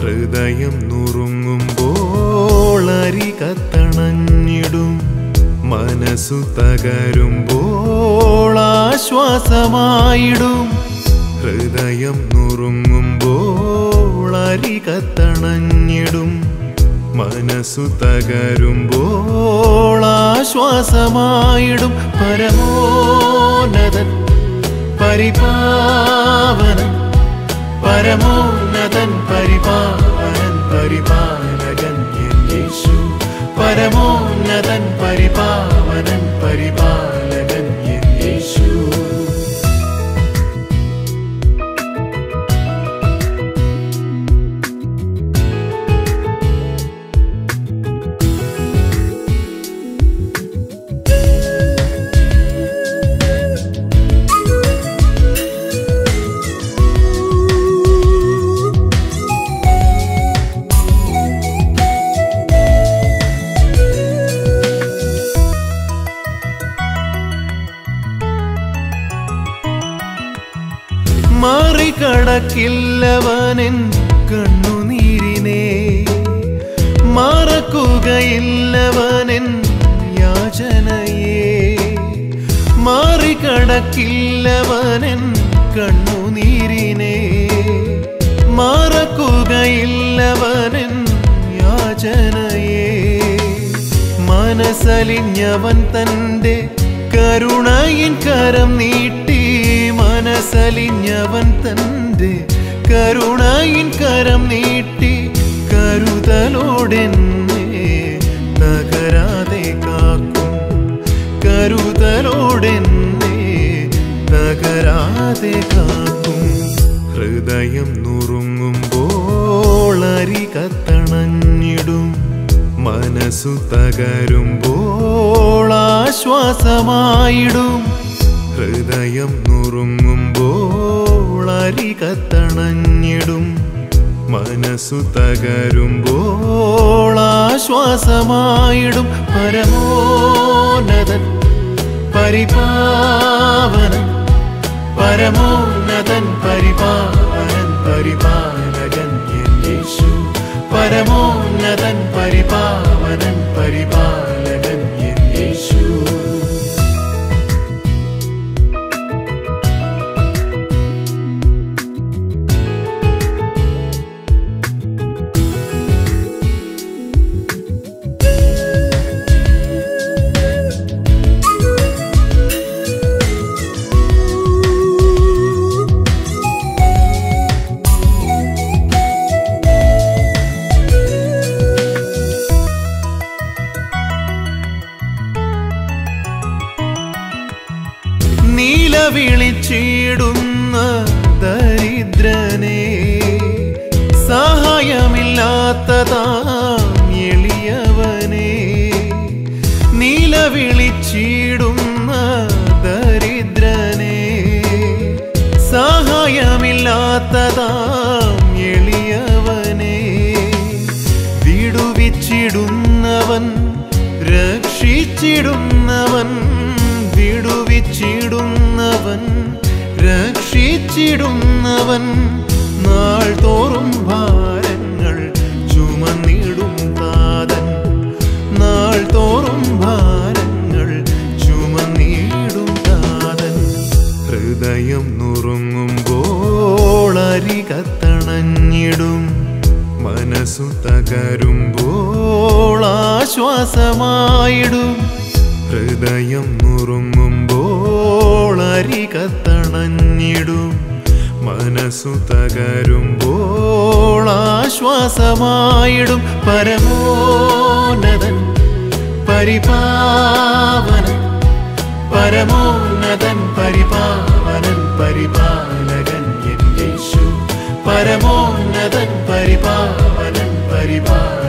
ഹൃദയം നുറുങ്ങുമ്പോൾ അരി കത്തണഞ്ഞിടും മനസ്സു തകരുമ്പോൾ ആശ്വാസമായിടും ഹൃദയം നുറുങ്ങുമ്പോൾ അരി കത്തണഞ്ഞിടും മനസ്സു തകരുമ്പോൾ ആശ്വാസമായിടും പരമോന്നതൻ പരിപാവനൻ പരമോന്നതൻ പരിപാവനൻ പരിപാലകൻ എൻ യേശു പരമോന്നതൻ പരിപാവനൻ പരിപാലകൻ എൻ യേശു മറികടക്കില്ലവനെൻ കണ്ണുനീരിനെ മറക്കുകയില്ലവനെൻ യാചനയെ മറികടക്കില്ലവനെൻ കണ്ണുനീരിനെ മറക്കുകയില്ലവനെൻ യാചനയെ മനസ്സലിഞ്ഞവൻ തൻ്റെ കരുണയിൻ കരം നീട്ടി മനസ്സലിഞ്ഞവൻ തൻ്റെ കരുണയിൻ കരം നീട്ടി കരുതലോടെന്നെ തകരാതെ കാക്കും കരുതലോടെന്നെ തകരാതെ കാക്കും ഹൃദയം നുറുങ്ങുമ്പോൾ അരി കത്തണഞ്ഞിടും മനസ്സു തകരുമ്പോൾ ആശ്വാസമായിടും ഹൃദയം നുറുങ്ങുമ്പോൾ അരി കത്തണഞ്ഞിടും മനസ്സു തകരുമ്പോൾ ആശ്വാസമായിടും പരമോന്നതൻ പരിപാവനൻ പരമോന്നതൻ പരിപാവനൻ പരിപാലകൻ എൻ യേശു പരമോന്നതൻ പരിപാവനൻ പരിപാലകൻ എൻ യേശു നീല വിളിച്ചിടുന്ന ദരിദ്രനെ സഹായമില്ലാത്തതാം എളിയവനെ നീല വിളിച്ചിടുന്ന ദരിദ്രനെ സഹായമില്ലാത്തതാം എളിയവനെ വിടുവിച്ചിടുന്നവൻ രക്ഷിച്ചിടുന്നവൻ വിടുവിച്ചിടുന്നവൻ രക്ഷിച്ചിടുന്നവൻ നാൾ തോറും ഭാരങ്ങൾ ചുമന്നിടും താതൻ നാൾ തോറും ഭാരങ്ങൾ ചുമന്നിടും താതൻ ഹൃദയം നുറുങ്ങുമ്പോൾ അരി കത്തണഞ്ഞിടും മനസ്സു തകരുമ്പോൾ ആശ്വാസമായിടും ഹൃദയം നുറുങ്ങുമ്പോൾ അരി കത്തണഞ്ഞിടും മനസ്സു തകരുമ്പോൾ ആശ്വാസമായിടും പരമോന്നതൻ പരിപാവനൻ പരമോന്നതൻ പരിപാവനൻ പരിപാലകൻ എൻ യേശു പരമോന്നതൻ പരിപാവനൻ പരിപാലകൻ